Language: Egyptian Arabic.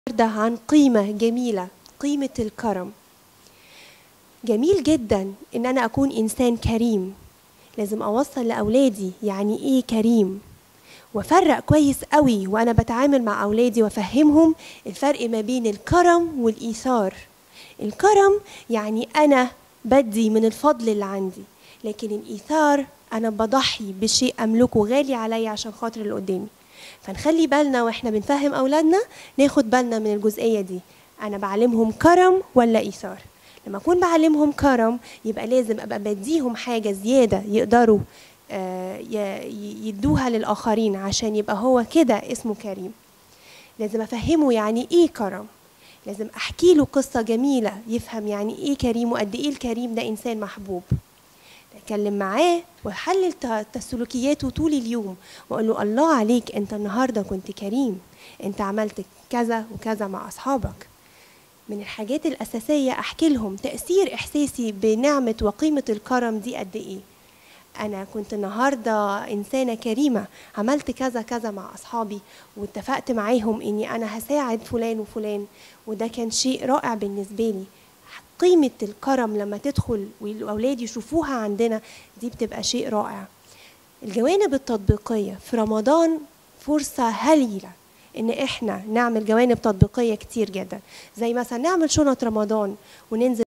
النهارده عن قيمة جميلة قيمة الكرم جميل جدا ان انا اكون انسان كريم لازم اوصل لاولادي يعني ايه كريم وافرق كويس قوي وانا بتعامل مع اولادي وافهمهم الفرق ما بين الكرم والايثار الكرم يعني انا بدي من الفضل اللي عندي لكن الايثار انا بضحي بشيء املكه غالي عليا عشان خاطر اللي قدامي فنخلي بالنا واحنا بنفهم اولادنا ناخد بالنا من الجزئيه دي انا بعلمهم كرم ولا ايثار لما اكون بعلمهم كرم يبقى لازم ابقى بديهم حاجه زياده يقدروا آه، ي- يدوها للاخرين عشان يبقى هو كده اسمه كريم لازم افهمه يعني ايه كرم لازم احكي له قصه جميله يفهم يعني ايه كريم وقد ايه الكريم ده انسان محبوب اتكلم معاه واحلل ت- تسلكياته طول اليوم واقول له الله عليك انت النهارده كنت كريم انت عملت كذا وكذا مع اصحابك من الحاجات الاساسيه احكي لهم تاثير احساسي بنعمه وقيمه الكرم دي قد ايه انا كنت النهارده انسانه كريمه عملت كذا كذا مع اصحابي واتفقت معاهم اني انا هساعد فلان وفلان وده كان شيء رائع بالنسبه لي قيمه الكرم لما تدخل والاولاد يشوفوها عندنا دي بتبقى شيء رائع الجوانب التطبيقيه في رمضان فرصه هايله ان احنا نعمل جوانب تطبيقيه كتير جدا زي مثلا نعمل شنط رمضان وننزل